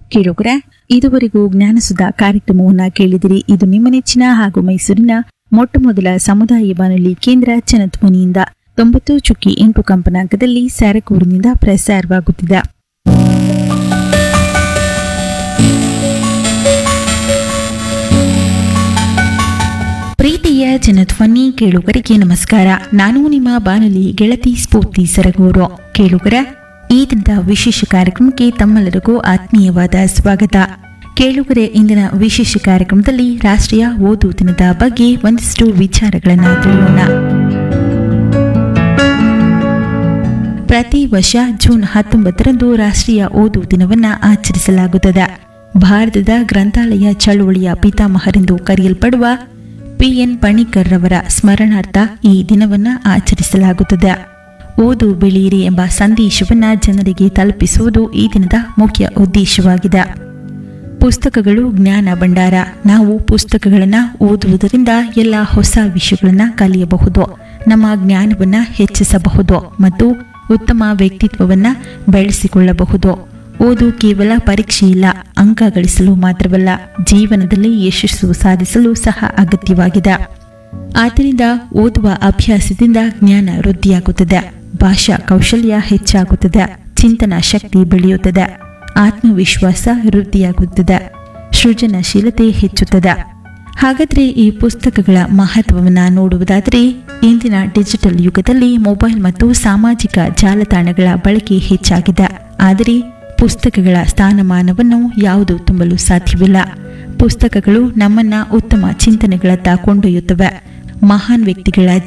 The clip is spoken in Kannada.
ಕೇಳುಗರ ಇದುವರೆಗೂ ಜ್ಞಾನಸುಧಾ ಕಾರ್ಯಕ್ರಮವನ್ನ ಕೇಳಿದಿರಿ ಇದು ನಿಮ್ಮ ನೆಚ್ಚಿನ ಹಾಗೂ ಮೈಸೂರಿನ ಮೊಟ್ಟ ಮೊದಲ ಸಮುದಾಯ ಬಾನುಲಿ ಕೇಂದ್ರ ಜನಧ್ವನಿಯಿಂದ ತೊಂಬತ್ತು ಚುಕ್ಕಿ ಎಂಟು ಕಂಪನಾಂಕದಲ್ಲಿ ಸ್ಯಾರಕೂರಿನಿಂದ ಪ್ರಸಾರವಾಗುತ್ತಿದೆ ಪ್ರೀತಿಯ ಜನಧ್ವನಿ ಕೇಳುಗರಿಗೆ ನಮಸ್ಕಾರ ನಾನು ನಿಮ್ಮ ಬಾನುಲಿ ಗೆಳತಿ ಸ್ಫೂರ್ತಿ ಸರಗೂರು ಕೇಳುಗರ ಈ ದಿನದ ವಿಶೇಷ ಕಾರ್ಯಕ್ರಮಕ್ಕೆ ತಮ್ಮೆಲ್ಲರಿಗೂ ಆತ್ಮೀಯವಾದ ಸ್ವಾಗತ ಕೇಳುಗರೆ ಇಂದಿನ ವಿಶೇಷ ಕಾರ್ಯಕ್ರಮದಲ್ಲಿ ರಾಷ್ಟ್ರೀಯ ಓದು ದಿನದ ಬಗ್ಗೆ ಒಂದಿಷ್ಟು ವಿಚಾರಗಳನ್ನು ತಿಳಿಯೋಣ ಪ್ರತಿ ವರ್ಷ ಜೂನ್ ಹತ್ತೊಂಬತ್ತರಂದು ರಾಷ್ಟ್ರೀಯ ಓದು ದಿನವನ್ನು ಆಚರಿಸಲಾಗುತ್ತದೆ ಭಾರತದ ಗ್ರಂಥಾಲಯ ಚಳುವಳಿಯ ಪಿತಾಮಹರೆಂದು ಕರೆಯಲ್ಪಡುವ ಪಿಎನ್ ಪಣಿಕರ್ ರವರ ಸ್ಮರಣಾರ್ಥ ಈ ದಿನವನ್ನು ಆಚರಿಸಲಾಗುತ್ತದೆ ಓದು ಬೆಳೆಯಿರಿ ಎಂಬ ಸಂದೇಶವನ್ನ ಜನರಿಗೆ ತಲುಪಿಸುವುದು ಈ ದಿನದ ಮುಖ್ಯ ಉದ್ದೇಶವಾಗಿದೆ ಪುಸ್ತಕಗಳು ಜ್ಞಾನ ಭಂಡಾರ ನಾವು ಪುಸ್ತಕಗಳನ್ನು ಓದುವುದರಿಂದ ಎಲ್ಲ ಹೊಸ ವಿಷಯಗಳನ್ನು ಕಲಿಯಬಹುದು ನಮ್ಮ ಜ್ಞಾನವನ್ನು ಹೆಚ್ಚಿಸಬಹುದು ಮತ್ತು ಉತ್ತಮ ವ್ಯಕ್ತಿತ್ವವನ್ನ ಬೆಳೆಸಿಕೊಳ್ಳಬಹುದು ಓದು ಕೇವಲ ಪರೀಕ್ಷೆ ಇಲ್ಲ ಅಂಕ ಗಳಿಸಲು ಮಾತ್ರವಲ್ಲ ಜೀವನದಲ್ಲಿ ಯಶಸ್ಸು ಸಾಧಿಸಲು ಸಹ ಅಗತ್ಯವಾಗಿದೆ ಆದ್ದರಿಂದ ಓದುವ ಅಭ್ಯಾಸದಿಂದ ಜ್ಞಾನ ವೃದ್ಧಿಯಾಗುತ್ತದೆ ಭಾಷಾ ಕೌಶಲ್ಯ ಹೆಚ್ಚಾಗುತ್ತದೆ ಚಿಂತನಾ ಶಕ್ತಿ ಬೆಳೆಯುತ್ತದೆ ಆತ್ಮವಿಶ್ವಾಸ ವೃದ್ಧಿಯಾಗುತ್ತದೆ ಸೃಜನಶೀಲತೆ ಹೆಚ್ಚುತ್ತದೆ ಹಾಗಾದ್ರೆ ಈ ಪುಸ್ತಕಗಳ ಮಹತ್ವವನ್ನು ನೋಡುವುದಾದರೆ ಇಂದಿನ ಡಿಜಿಟಲ್ ಯುಗದಲ್ಲಿ ಮೊಬೈಲ್ ಮತ್ತು ಸಾಮಾಜಿಕ ಜಾಲತಾಣಗಳ ಬಳಕೆ ಹೆಚ್ಚಾಗಿದೆ ಆದರೆ ಪುಸ್ತಕಗಳ ಸ್ಥಾನಮಾನವನ್ನು ಯಾವುದು ತುಂಬಲು ಸಾಧ್ಯವಿಲ್ಲ ಪುಸ್ತಕಗಳು ನಮ್ಮನ್ನ ಉತ್ತಮ ಚಿಂತನೆಗಳತ್ತ ಕೊಂಡೊಯ್ಯುತ್ತವೆ ಮಹಾನ್ ವ್ಯಕ್ತಿಗಳ